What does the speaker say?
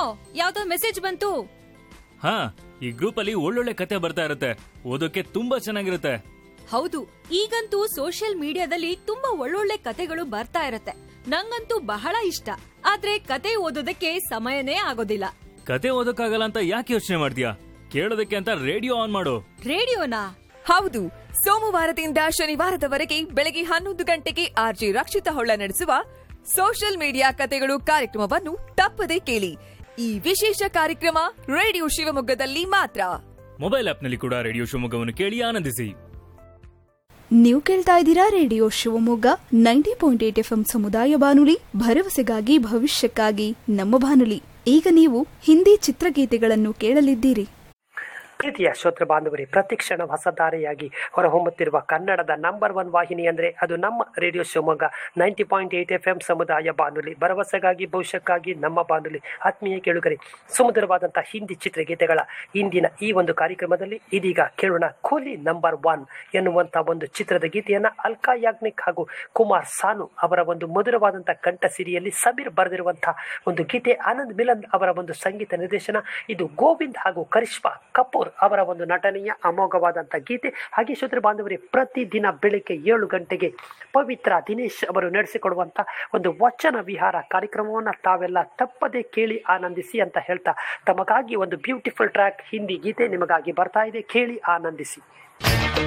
ಯಾವ್ದೋ ಮೆಸೇಜ್ ಬಂತು ಹಾ ಈ ಗ್ರೂಪ್ ಅಲ್ಲಿ ಒಳ್ಳೊಳ್ಳೆ ಕತೆ ಬರ್ತಾ ಇರುತ್ತೆ ಓದೋಕೆ ತುಂಬಾ ಚೆನ್ನಾಗಿರುತ್ತೆ ಹೌದು ಈಗಂತೂ ಸೋಷಿಯಲ್ ಮೀಡಿಯಾದಲ್ಲಿ ತುಂಬಾ ಒಳ್ಳೊಳ್ಳೆ ಕತೆಗಳು ಬರ್ತಾ ಇರತ್ತೆ ನಂಗಂತೂ ಬಹಳ ಇಷ್ಟ ಆದ್ರೆ ಕತೆ ಓದೋದಕ್ಕೆ ಸಮಯನೇ ಆಗೋದಿಲ್ಲ ಕತೆ ಓದೋಕ್ಕಾಗಲ್ಲ ಅಂತ ಯಾಕೆ ಯೋಚನೆ ಮಾಡ್ತೀಯಾ ಕೇಳೋದಕ್ಕೆ ಅಂತ ರೇಡಿಯೋ ಆನ್ ಮಾಡು ರೇಡಿಯೋನಾ ಹೌದು ಸೋಮವಾರದಿಂದ ಶನಿವಾರದವರೆಗೆ ಬೆಳಗ್ಗೆ ಹನ್ನೊಂದು ಗಂಟೆಗೆ ಆರ್ಜಿ ರಕ್ಷಿತ ಹೊಳ್ಳ ನಡೆಸುವ ಸೋಷಿಯಲ್ ಮೀಡಿಯಾ ಕತೆಗಳು ಕಾರ್ಯಕ್ರಮವನ್ನು ತಪ್ಪದೇ ಕೇಳಿ ಈ ವಿಶೇಷ ಕಾರ್ಯಕ್ರಮ ರೇಡಿಯೋ ಶಿವಮೊಗ್ಗದಲ್ಲಿ ಮಾತ್ರ ಮೊಬೈಲ್ ಆಪ್ನಲ್ಲಿ ಕೂಡ ರೇಡಿಯೋ ಶಿವಮೊಗ್ಗವನ್ನು ಕೇಳಿ ಆನಂದಿಸಿ ನೀವು ಕೇಳ್ತಾ ಇದ್ದೀರಾ radio Shivamogga ninety point eight F ಸಮುದಾಯ ಬಾನುಲಿ ಭರವಸೆಗಾಗಿ ಭವಿಷ್ಯಕ್ಕಾಗಿ ನಮ್ಮ ಬಾನುಲಿ ಈಗ ನೀವು ಹಿಂದಿ ಚಿತ್ರಗೀತೆಗಳನ್ನು ಕೇಳಲಿದ್ದೀರಿ ಪ್ರೀತಿಯ ಶ್ರೋತೃ ಬಾಂಧವರೇ ಪ್ರತಿಕ್ಷಣ ಹೊಸಧಾರೆಯಾಗಿ ಹೊರಹೊಮ್ಮುತ್ತಿರುವ ಕನ್ನಡದ ನಂಬರ್ ಒನ್ ವಾಹಿನಿ ಅಂದರೆ ಅದು ನಮ್ಮ radio Shivamogga ninety point eight F M ಸಮುದಾಯ ಬಾನುಲಿ ಭರವಸೆಗಾಗಿ ಭವಿಷ್ಯಕ್ಕಾಗಿ ನಮ್ಮ ಬಾನುಲಿ ಆತ್ಮೀಯ ಕೇಳುಗರೆ ಸುಮಧುರವಾದಂಥ ಹಿಂದಿ ಚಿತ್ರಗೀತೆಗಳ ಇಂದಿನ ಈ ಒಂದು ಕಾರ್ಯಕ್ರಮದಲ್ಲಿ ಇದೀಗ ಕೇಳೋಣ ಕೂಲಿ ನಂಬರ್ ಒನ್ ಎನ್ನುವಂಥ ಒಂದು ಚಿತ್ರದ ಗೀತೆಯನ್ನು ಅಲ್ಕಾ ಯಾಗ್ನಿಕ್ ಹಾಗೂ ಕುಮಾರ್ ಸಾನು ಅವರ ಒಂದು ಮಧುರವಾದಂಥ ಕಂಠ ಸಿರಿಯಲ್ಲಿ ಸಮೀರ್ ಬರೆದಿರುವಂಥ ಒಂದು ಗೀತೆ ಆನಂದ್ ಮಿಲನ್ ಅವರ ಒಂದು ಸಂಗೀತ ನಿರ್ದೇಶನ ಇದು ಗೋವಿಂದ್ ಹಾಗೂ ಕರಿಷ್ಮಾ ಕಪೂರ್ ಅವರ ಒಂದು ನಟನೆಯ ಅಮೋಘವಾದಂಥ ಗೀತೆ ಹಾಗೆ ಶ್ರೋತೃ ಬಾಂಧವರೇ ಪ್ರತಿದಿನ ಬೆಳಿಗ್ಗೆ ಏಳು ಗಂಟೆಗೆ ಪವಿತ್ರ ದಿನೇಶ್ ಅವರು ನಡೆಸಿಕೊಡುವಂಥ ಒಂದು ವಚನ ವಿಹಾರ ಕಾರ್ಯಕ್ರಮವನ್ನು ತಾವೆಲ್ಲ ತಪ್ಪದೆ ಕೇಳಿ ಆನಂದಿಸಿ ಅಂತ ಹೇಳ್ತಾ ತಮಗಾಗಿ ಒಂದು ಬ್ಯೂಟಿಫುಲ್ ಟ್ರ್ಯಾಕ್ ಹಿಂದಿ ಗೀತೆ ನಿಮಗಾಗಿ ಬರ್ತಾ ಇದೆ ಕೇಳಿ ಆನಂದಿಸಿ